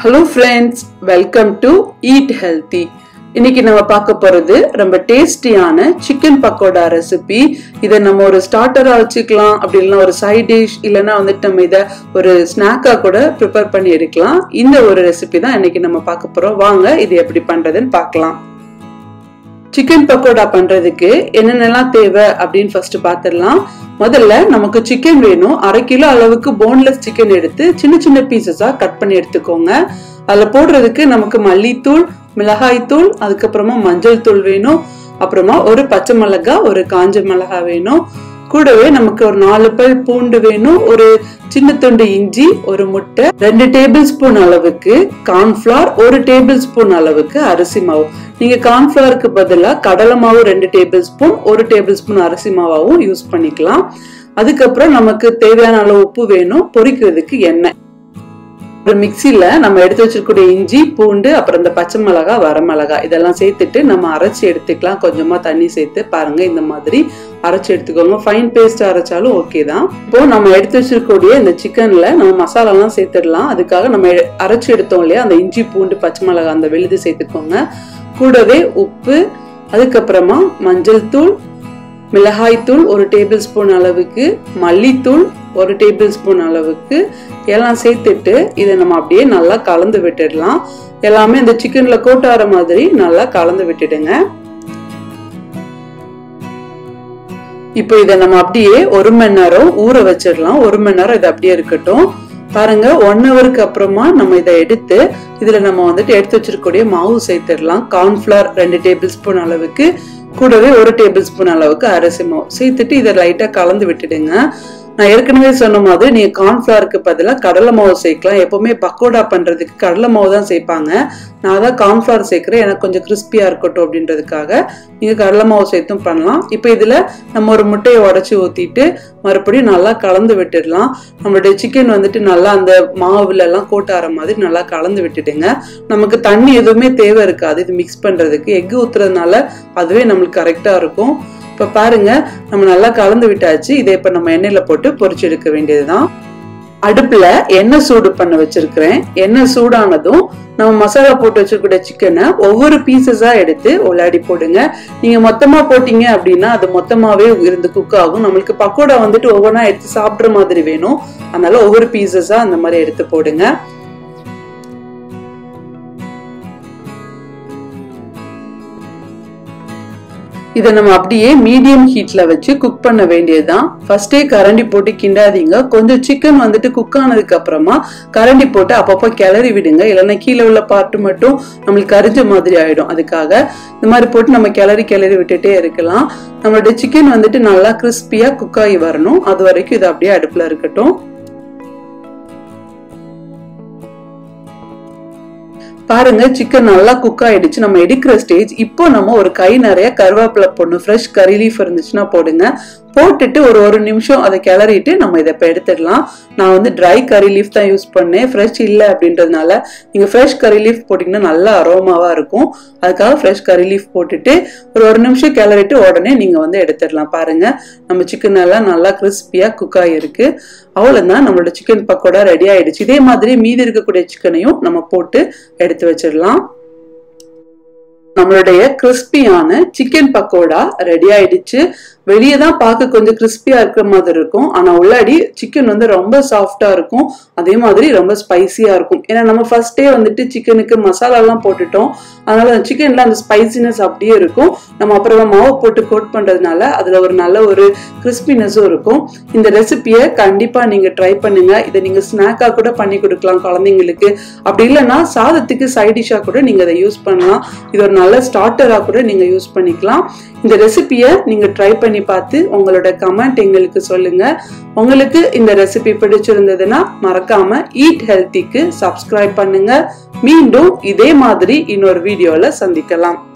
hello friends welcome to eat healthy இன்னைக்கு நம்ம பார்க்க போறது ரொம்ப டேஸ்டியான சிக்கன் பக்கோடா ரெசிபி இதை நம்ம ஒரு ஸ்டார்டரா வச்சுக்கலாம் அப்படி இல்லைன்னா ஒரு சைட் டிஷ் இல்லைன்னா வந்துட்டு நம்ம இதை ஒரு ஸ்நாக்கா கூட ப்ரிப்பேர் பண்ணி எடுக்கலாம் இந்த ஒரு ரெசிபி தான் இன்னைக்கு நம்ம பார்க்க போறோம் வாங்க இது எப்படி பண்றதுன்னு பார்க்கலாம் சிக்கன் பக்கோடா பண்றதுக்கு என்னென்னலாம் தேவை அப்படின்னு ஃபர்ஸ்ட் பார்த்துடலாம் முதல்ல நமக்கு சிக்கன் வேணும் அரை கிலோ அளவுக்கு போன்லெஸ் சிக்கன் எடுத்து சின்ன சின்ன பீசஸா கட் பண்ணி எடுத்துக்கோங்க அதுல போடுறதுக்கு நமக்கு மல்லித்தூள் மிளகாய்த்தூள் அதுக்கப்புறமா மஞ்சள் தூள் வேணும் அப்புறமா ஒரு பச்சை மிளகாய் ஒரு காஞ்ச மிளகாய் வேணும் கூடவே நமக்கு ஒரு நாலு பல் பூண்டு வேணும் ஒரு சின்ன துண்டு இஞ்சி ஒரு முட்டை ரெண்டு டேபிள் ஸ்பூன் அளவுக்கு கார்ன்ஃபிளவர் ஒரு டேபிள் ஸ்பூன் அளவுக்கு அரிசி மாவு நீங்க கார்ன்ஃபிளவருக்கு பதிலாக கடலை மாவு ரெண்டு டேபிள் ஸ்பூன் ஒரு டேபிள் ஸ்பூன் அரிசி மாவாவும் யூஸ் பண்ணிக்கலாம் அதுக்கப்புறம் நமக்கு தேவையான அளவு உப்பு வேணும் பொரிக்கிறதுக்கு எண்ணெய் ஒரு மிக்சியில நம்ம எடுத்து வச்சிருக்கக்கூடிய இஞ்சி பூண்டு அப்புறம் இந்த பச்சை மிளகா வரமிளகா இதெல்லாம் சேர்த்துட்டு நம்ம அரைச்சி எடுத்துக்கலாம் கொஞ்சமா தண்ணி சேர்த்து பாருங்க இந்த மாதிரி அரைச்சி எடுத்துக்கோங்க ஃபைன் பேஸ்ட் அரைச்சாலும் ஓகே தான் இப்போ நம்ம எடுத்து வச்சிருக்கக்கூடிய இந்த சிக்கன்ல நம்ம மசாலாலாம் சேர்த்துடலாம் அதுக்காக நம்ம அரைச்சி எடுத்தோம் இல்லையா அந்த இஞ்சி பூண்டு பச்சை மிளகா அந்த விழுது சேர்த்துக்கோங்க கூடவே உப்பு அதுக்கப்புறமா மஞ்சள் தூள் மிளகாய்த்தூள் ஒரு டேபிள் ஸ்பூன் அளவுக்கு மல்லித்தூள் ஒரு டேபிள் ஸ்பூன் அளவுக்கு எல்லாம் சேர்த்துட்டு இதை நம்ம அப்படியே நல்லா கலந்து விட்டுடலாம் எல்லாமே இந்த சிக்கன்ல கோட்டார மாதிரி நல்லா கலந்து விட்டுடுங்க இப்போ இதை நம்ம அப்படியே ஒரு மணி நேரம் ஊற வச்சிடலாம் ஒரு மணி நேரம் இது அப்படியே இருக்கட்டும் பாருங்க ஒன் ஹவருக்கு அப்புறமா நம்ம இதை எடுத்து இதுல நம்ம வந்துட்டு எடுத்து வச்சிருக்கக்கூடிய மாவு சேர்த்துடலாம் கார்ன்ஃபிளவர் ரெண்டு டேபிள் ஸ்பூன் அளவுக்கு கூடவே ஒரு டேபிள் ஸ்பூன் அளவுக்கு அரிசி மாவு சேர்த்துட்டு இதை லைட்டா கலந்து விட்டுடுங்க நான் ஏற்கனவே சொன்ன மாதிரி நீங்க கார்ன்ஃபிளவருக்கு பதிலாக கடலை மாவு சேர்க்கலாம் எப்பவுமே பக்கோடா பண்றதுக்கு கடலை மாவு தான் சேர்ப்பாங்க நான் தான் கார்ன்ஃபிளவர் சேர்க்கிறேன் எனக்கு கொஞ்சம் கிறிஸ்பியா இருக்கட்டும் அப்படின்றதுக்காக நீங்க கடலை மாவு சேர்த்தும் பண்ணலாம் இப்போ இதுல நம்ம ஒரு முட்டையை உடச்சி ஊத்திட்டு மறுபடியும் நல்லா கலந்து விட்டுடலாம் நம்மளுடைய சிக்கன் வந்துட்டு நல்லா அந்த மாவுல எல்லாம் கோட்டார மாதிரி நல்லா கலந்து விட்டுடுங்க நமக்கு தண்ணி எதுவுமே தேவை இருக்காது இது மிக்ஸ் பண்றதுக்கு எக் ஊத்துறதுனால அதுவே நம்மளுக்கு கரெக்டா இருக்கும் இப்ப பாருங்க நம்ம நல்லா கலந்து விட்டாச்சு இதை இப்ப நம்ம எண்ணெயில போட்டு பொரிச்சு எடுக்க வேண்டியதுதான் அடுப்புல எண்ணெய் சூடு பண்ண வச்சிருக்கிறேன் எண்ணெய் சூடானதும் நம்ம மசாலா போட்டு வச்சிருக்கிற சிக்கனை ஒவ்வொரு பீசஸா எடுத்து உள்ளாடி போடுங்க நீங்க மொத்தமா போட்டீங்க அப்படின்னா அது மொத்தமாவே இருந்து குக் ஆகும் நம்மளுக்கு பக்கோடா வந்துட்டு ஒவ்வொன்றா எடுத்து சாப்பிடுற மாதிரி வேணும் அதனால ஒவ்வொரு பீசஸா அந்த மாதிரி எடுத்து போடுங்க இதை நம்ம அப்படியே மீடியம் ஹீட்ல வச்சு குக் பண்ண வேண்டியதுதான் ஃபர்ஸ்டே கரண்டி போட்டு கிண்டாதீங்க கொஞ்சம் சிக்கன் வந்துட்டு குக் ஆனதுக்கு அப்புறமா கரண்டி போட்டு அப்பப்போ கிளறி விடுங்க இல்லைன்னா கீழே உள்ள பார்ட்டு மட்டும் நம்மளுக்கு கரிஞ்ச மாதிரி ஆயிடும் அதுக்காக இந்த மாதிரி போட்டு நம்ம கிளறி கிளறி விட்டுட்டே இருக்கலாம் நம்மளுடைய சிக்கன் வந்துட்டு நல்லா கிறிஸ்பியா குக் ஆகி வரணும் அது வரைக்கும் இது அப்படியே அடுப்புல இருக்கட்டும் பாருங்க சிக்கன் நல்லா குக் ஆயிடுச்சு நம்ம எடுக்கிற ஸ்டேஜ் இப்போ நம்ம ஒரு கை நிறைய கருவேப்பிலை போடணும் ஃப்ரெஷ் கறி லீஃப் இருந்துச்சுன்னா போடுங்க போட்டுட்டு ஒரு ஒரு நிமிஷம் அதை கிளறிட்டு நம்ம இதை இப்போ எடுத்துடலாம் நான் வந்து ட்ரை கறி லீஃப் தான் யூஸ் பண்ணேன் ஃப்ரெஷ் இல்லை அப்படின்றதுனால நீங்கள் ஃப்ரெஷ் கறி லீஃப் போட்டிங்கன்னா நல்ல அரோமாவாக இருக்கும் அதுக்காக ஃப்ரெஷ் கறி லீஃப் போட்டுட்டு ஒரு ஒரு நிமிஷம் கிளறிட்டு உடனே நீங்கள் வந்து எடுத்துடலாம் பாருங்க நம்ம சிக்கன் எல்லாம் நல்லா கிறிஸ்பியாக குக் ஆகிருக்கு அவ்வளோதான் நம்மளோட சிக்கன் பக்கோடா ரெடி ஆயிடுச்சு இதே மாதிரி மீதி இருக்கக்கூடிய சிக்கனையும் நம்ம போட்டு எடுத்து வச்சிடலாம் நம்மளுடைய கிறிஸ்பியான சிக்கன் பக்கோடா ரெடி ஆயிடுச்சு வெளியே தான் பார்க்க கொஞ்சம் கிறிஸ்பியா இருக்கிற மாதிரி இருக்கும் ஆனா உள்ளாடி சிக்கன் வந்து ரொம்ப சாஃப்டா இருக்கும் அதே மாதிரி ரொம்ப ஸ்பைசியா இருக்கும் ஏன்னா நம்ம ஃபர்ஸ்டே வந்துட்டு சிக்கனுக்கு மசாலா எல்லாம் போட்டுட்டோம் அதனால சிக்கன்ல அந்த ஸ்பைசினஸ் அப்படியே இருக்கும் நம்ம அப்புறமா மாவு போட்டு கோட் பண்றதுனால அதுல ஒரு நல்ல ஒரு கிறிஸ்பினஸும் இருக்கும் இந்த ரெசிபியை கண்டிப்பா நீங்க ட்ரை பண்ணுங்க இதை நீங்க ஸ்நாக்கா கூட பண்ணி கொடுக்கலாம் குழந்தைங்களுக்கு அப்படி இல்லைன்னா சாதத்துக்கு சைட் டிஷ்ஷா கூட நீங்க அதை யூஸ் பண்ணலாம் இது ஒரு நல்ல ஸ்டார்டரா கூட நீங்க யூஸ் பண்ணிக்கலாம் இந்த ரெசிபியை நீங்க ட்ரை பண்ணி பார்த்து உங்களோட கமெண்ட் எங்களுக்கு சொல்லுங்க உங்களுக்கு இந்த ரெசிபி பிடிச்சிருந்ததுன்னா மறக்காம ஈட் ஹெல்த்திக்கு சப்ஸ்கிரைப் பண்ணுங்க மீண்டும் இதே மாதிரி இன்னொரு வீடியோல சந்திக்கலாம்